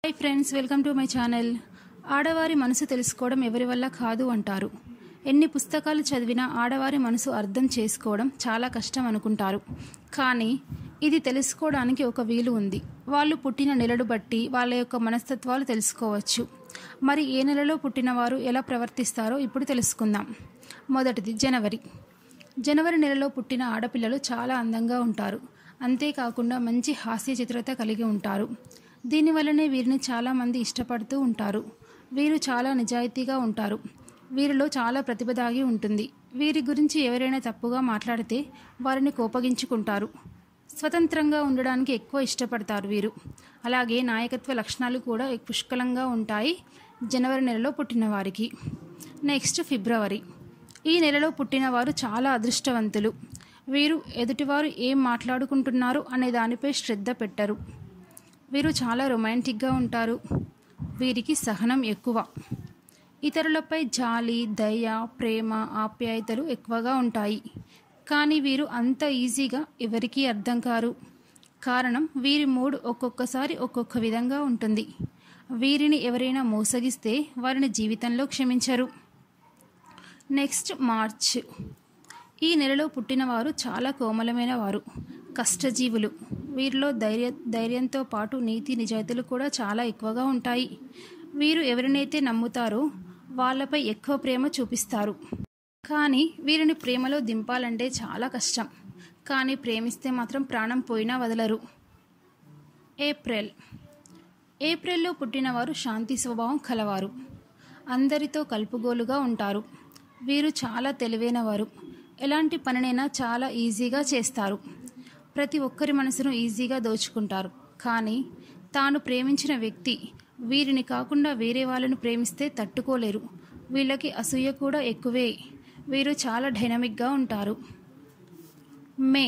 hi friends welcome to my channel ఆడవారి మనసు తెలుసుకోవడం ఎవరి వల్ల కాదు అంటారు ఎన్ని పుస్తకాలు చదివినా ఆడవారి మనసు అర్థం చేసుకోవడం చాలా కష్టం అనుకుంటారు కానీ ఇది తెలుసుకోవడానికి ఒక వీలు ఉంది వాళ్ళు పుట్టిన నెలలు బట్టి వాళ్ళ యొక్క మనస్తత్వాలు తెలుసుకోవచ్చు మరి ఏ నెలలో పుట్టిన వారు ఎలా ప్రవర్తిస్తారో ఇప్పుడు తెలుసుకుందాం మొదటిది జనవరి జనవరి నెలలో పుట్టిన ఆడపిల్లలు చాలా అందంగా ఉంటారు అంతేకాకుండా మంచి హాస్య చిత్రత కలిగి ఉంటారు దీనివల్లనే వీరిని చాలామంది ఇష్టపడుతూ ఉంటారు వీరు చాలా నిజాయితీగా ఉంటారు వీరిలో చాలా ప్రతిభ దాగి ఉంటుంది వీరి గురించి ఎవరైనా తప్పుగా మాట్లాడితే వారిని కోపగించుకుంటారు స్వతంత్రంగా ఉండడానికి ఎక్కువ ఇష్టపడతారు వీరు అలాగే నాయకత్వ లక్షణాలు కూడా పుష్కలంగా ఉంటాయి జనవరి నెలలో పుట్టిన వారికి నెక్స్ట్ ఫిబ్రవరి ఈ నెలలో పుట్టిన వారు చాలా అదృష్టవంతులు వీరు ఎదుటివారు ఏం మాట్లాడుకుంటున్నారు అనే దానిపై శ్రద్ధ పెట్టరు వీరు చాలా రొమాంటిక్గా ఉంటారు వీరికి సహనం ఎక్కువ ఇతరులపై జాలి దయ ప్రేమ ఆప్యాయతలు ఎక్కువగా ఉంటాయి కానీ వీరు అంత ఈజీగా ఎవరికీ అర్థం కారు కారణం వీరి మూడ్ ఒక్కొక్కసారి ఒక్కొక్క విధంగా ఉంటుంది వీరిని ఎవరైనా మోసగిస్తే వారిని జీవితంలో క్షమించరు నెక్స్ట్ మార్చ్ ఈ నెలలో పుట్టినవారు చాలా కోమలమైన వారు కష్టజీవులు వీరిలో ధైర్య ధైర్యంతో పాటు నీతి నిజాయితీలు కూడా చాలా ఎక్కువగా ఉంటాయి వీరు ఎవరినైతే నమ్ముతారో వాళ్ళపై ఎక్కువ ప్రేమ చూపిస్తారు కానీ వీరిని ప్రేమలో దింపాలంటే చాలా కష్టం కానీ ప్రేమిస్తే మాత్రం ప్రాణం పోయినా వదలరు ఏప్రిల్ ఏప్రిల్లో పుట్టినవారు శాంతి స్వభావం కలవారు అందరితో కలుపుగోలుగా ఉంటారు వీరు చాలా తెలివైనవారు ఎలాంటి పనినైనా చాలా ఈజీగా చేస్తారు ప్రతి ఒక్కరి మనసును ఈజీగా దోచుకుంటారు కానీ తాను ప్రేమించిన వ్యక్తి వీరిని కాకుండా వేరే వాళ్ళను ప్రేమిస్తే తట్టుకోలేరు వీళ్ళకి అసూయ కూడా ఎక్కువే వీరు చాలా డైనమిక్గా ఉంటారు మే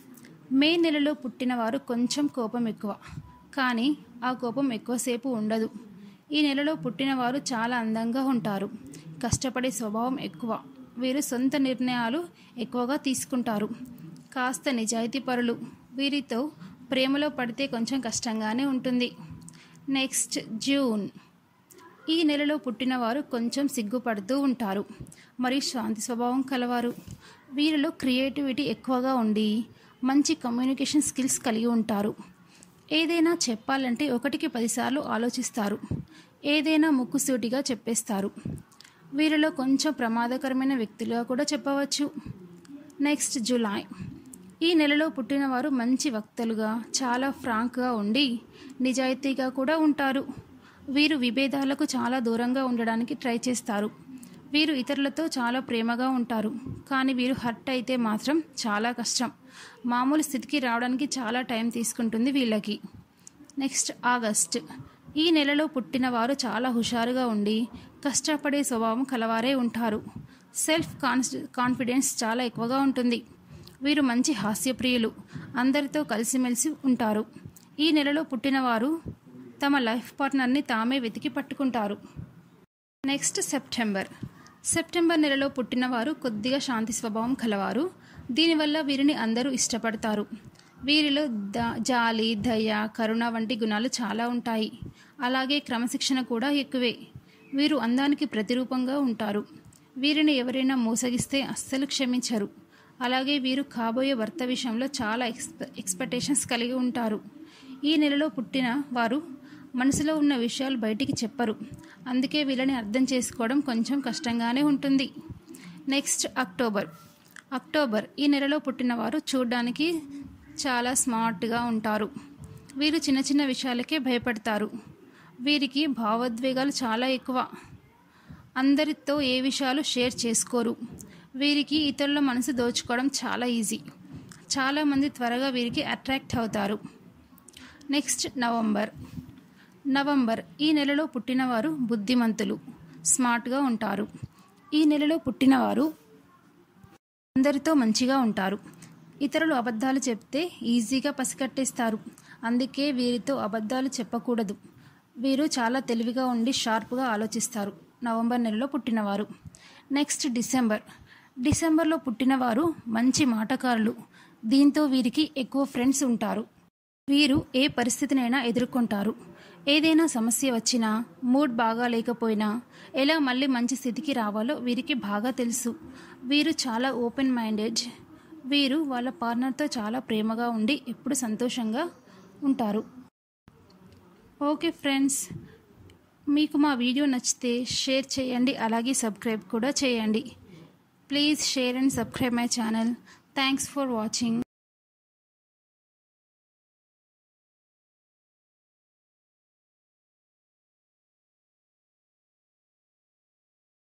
మే నెలలో పుట్టినవారు కొంచెం కోపం ఎక్కువ కానీ ఆ కోపం ఎక్కువసేపు ఉండదు ఈ నెలలో పుట్టినవారు చాలా అందంగా ఉంటారు కష్టపడే స్వభావం ఎక్కువ వీరు సొంత నిర్ణయాలు ఎక్కువగా తీసుకుంటారు కాస్త నిజాయితీ పరులు వీరితో ప్రేమలో పడితే కొంచెం కష్టంగానే ఉంటుంది నెక్స్ట్ జూన్ ఈ నెలలో పుట్టినవారు కొంచెం సిగ్గుపడుతూ ఉంటారు మరియు శాంతి స్వభావం కలవారు వీరిలో క్రియేటివిటీ ఎక్కువగా ఉండి మంచి కమ్యూనికేషన్ స్కిల్స్ కలిగి ఉంటారు ఏదైనా చెప్పాలంటే ఒకటికి పదిసార్లు ఆలోచిస్తారు ఏదైనా ముక్కుసూటిగా చెప్పేస్తారు వీరిలో కొంచెం ప్రమాదకరమైన వ్యక్తులుగా కూడా చెప్పవచ్చు నెక్స్ట్ జూలై ఈ నెలలో పుట్టినవారు మంచి వక్తలుగా చాలా ఫ్రాంక్గా ఉండి నిజాయితీగా కూడా ఉంటారు వీరు విభేదాలకు చాలా దూరంగా ఉండడానికి ట్రై చేస్తారు వీరు ఇతరులతో చాలా ప్రేమగా ఉంటారు కానీ వీరు హర్ట్ అయితే మాత్రం చాలా కష్టం మామూలు స్థితికి రావడానికి చాలా టైం తీసుకుంటుంది వీళ్ళకి నెక్స్ట్ ఆగస్ట్ ఈ నెలలో పుట్టిన వారు చాలా హుషారుగా ఉండి కష్టపడే స్వభావం కలవారే ఉంటారు సెల్ఫ్ కాన్స్ కాన్ఫిడెన్స్ చాలా ఎక్కువగా ఉంటుంది వీరు మంచి హాస్యప్రియులు అందరితో కలిసిమెలిసి ఉంటారు ఈ నెలలో పుట్టినవారు తమ లైఫ్ పార్ట్నర్ని తామే వెతికి పట్టుకుంటారు నెక్స్ట్ సెప్టెంబర్ సెప్టెంబర్ నెలలో పుట్టినవారు కొద్దిగా శాంతి స్వభావం కలవారు దీనివల్ల వీరిని అందరూ ఇష్టపడతారు వీరిలో ద జాలి దయ కరుణ వంటి గుణాలు చాలా ఉంటాయి అలాగే క్రమశిక్షణ కూడా ఎక్కువే వీరు అందానికి ప్రతిరూపంగా ఉంటారు వీరిని ఎవరైనా మోసగిస్తే అస్సలు క్షమించరు అలాగే వీరు కాబోయే భర్త విషయంలో చాలా ఎక్స్పె ఎక్స్పెక్టేషన్స్ కలిగి ఉంటారు ఈ నెలలో పుట్టిన వారు మనసులో ఉన్న విషయాలు బయటికి చెప్పరు అందుకే వీళ్ళని అర్థం చేసుకోవడం కొంచెం కష్టంగానే ఉంటుంది నెక్స్ట్ అక్టోబర్ అక్టోబర్ ఈ నెలలో పుట్టినవారు చూడ్డానికి చాలా స్మార్ట్గా ఉంటారు వీరు చిన్న చిన్న విషయాలకే భయపడతారు వీరికి భావోద్వేగాలు చాలా ఎక్కువ అందరితో ఏ విషయాలు షేర్ చేసుకోరు వీరికి ఇతరుల మనసు దోచుకోవడం చాలా ఈజీ చాలామంది త్వరగా వీరికి అట్రాక్ట్ అవుతారు నెక్స్ట్ నవంబర్ నవంబర్ ఈ నెలలో పుట్టినవారు బుద్ధిమంతులు స్మార్ట్గా ఉంటారు ఈ నెలలో పుట్టినవారు అందరితో మంచిగా ఉంటారు ఇతరులు అబద్ధాలు చెప్తే ఈజీగా పసికట్టేస్తారు అందుకే వీరితో అబద్ధాలు చెప్పకూడదు వీరు చాలా తెలివిగా ఉండి షార్ప్గా ఆలోచిస్తారు నవంబర్ నెలలో పుట్టినవారు నెక్స్ట్ డిసెంబర్ డిసెంబర్లో పుట్టినవారు మంచి మాటకారులు దీంతో వీరికి ఎక్కువ ఫ్రెండ్స్ ఉంటారు వీరు ఏ పరిస్థితినైనా ఎదుర్కొంటారు ఏదైనా సమస్య వచ్చినా మూడ్ బాగా లేకపోయినా ఎలా మళ్ళీ మంచి స్థితికి రావాలో వీరికి బాగా తెలుసు వీరు చాలా ఓపెన్ మైండెడ్ వీరు వాళ్ళ పార్ట్నర్తో చాలా ప్రేమగా ఉండి ఎప్పుడు సంతోషంగా ఉంటారు ఓకే ఫ్రెండ్స్ మీకు మా వీడియో నచ్చితే షేర్ చేయండి అలాగే సబ్స్క్రైబ్ కూడా చేయండి please share and subscribe my channel thanks for watching